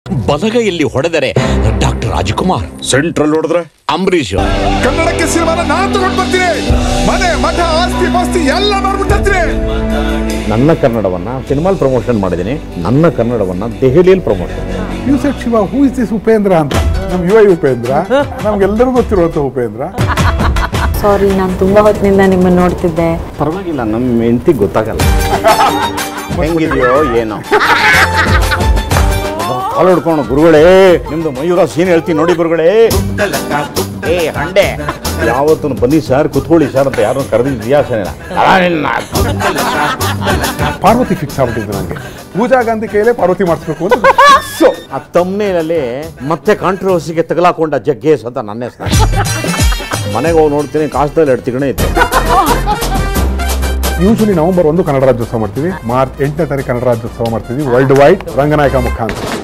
ಬಲಗೈಯಲ್ಲಿ ಹೊಡೆದರೆ doctor Rajkumar central ಹೊಡೆದ್ರೆ ಅಂಬರೀಷ್ ಕನ್ನಡಕ್ಕೆ ಸಿನಿಮಾನ ನಾನ್ ತಗೊಂಡ್ ಬರ್ತೀನಿ ಮನೆ ಮಠ ಆಸ್ತಿ ಪಾಸ್ತಿ ಎಲ್ಲ ನೋಡ್ಬಿಟ್ಟಿರ್ತೀನಿ ನನ್ನ ಕನ್ನಡವನ್ನ ಸಿನಿಮಾಲ್ ಪ್ರಮೋಷನ್ ಮಾಡಿದ್ದೀನಿ ನನ್ನ ಕನ್ನಡವನ್ನ ದೆಹಲಿಯಲ್ಲಿ promotion you said Shiva who is this Upendra ಅಂತ ನಮ್ ಯುವ ಉಪೇಂದ್ರ ನಮ್ಗೆಲ್ಲರಿಗೂ ಗೊತ್ತಿರುವಂತ ಉಪೇಂದ್ರ ಸಾರಿ ನಾನು ತುಂಬಾ ಹೊತ್ತಿನಿಂದ ನಿಮ್ಮನ್ನ ನೋಡ್ತಿದ್ದೆ ಪರವಾಗಿಲ್ಲ ನಮ್ಮ ಹೆಂಡತಿ ಗೊತ್ತಾಗಲ್ಲ ಹೆಂಗಿದೆಯೋ ಏನೋ ಕಾಲು ಹಿಡ್ಕೊಂಡು ಗುರುಗಳೇ ನಿಮ್ದು ಮಯೂರ ಸೀನ್ ಹೇಳ್ತೀನಿ ನೋಡಿ ಗುರುಗಳೇ ಏ ಹಂಡೆ ಯಾವತ್ತು ಬನ್ನಿ ಸರ್ ಕುತ್ಕೊಳ್ಳಿ ಸರ್ ಅಂತ ಯಾರು ಕರೆದಿದ್ಯಾ ಸರ್ ಪಾರ್ವತಿ ಫಿಕ್ಸ್ ಆಗ್ಬಿಟ್ಟಿದ್ದು ನನಗೆ ಪೂಜಾ ಗಾಂಧಿ ಕೈಲೇ ಪಾರ್ವತಿ ಮಾಡಿಸ್ಬೇಕು ಅಂತ ಫಿಕ್ಸ್ ಆ ತಮ್ಮನೇನಲ್ಲಿ ಮತ್ತೆ ಕಾಂಟ್ರವರ್ಸಿಗೆ ತಗಲಾಕೊಂಡ ಜಗ್ಗೇಶ್ ಅಂತ ನನ್ನ ಹೆಸರು ಮನೆಗೆ ಹೋಗಿ ನೋಡ್ತೀನಿ ಕಾಸ್ದಲ್ಲಿ ಎರಡು ತಿಗಣೆ ಇತ್ತು ಯೂಶಲಿ ನವೆಂಬರ್ ಒಂದು ಕನ್ನಡ ರಾಜ್ಯೋತ್ಸವ ಮಾಡ್ತೀವಿ ಮಾರ್ಚ್ ಎಂಟನೇ ತಾರೀಕು ಕನ್ನಡ ರಾಜ್ಯೋತ್ಸವ ಮಾಡ್ತೀವಿ ವರ್ಲ್ಡ್ ವೈಡ್ ರಂಗನಾಯಕ ಮುಖಾಂತರ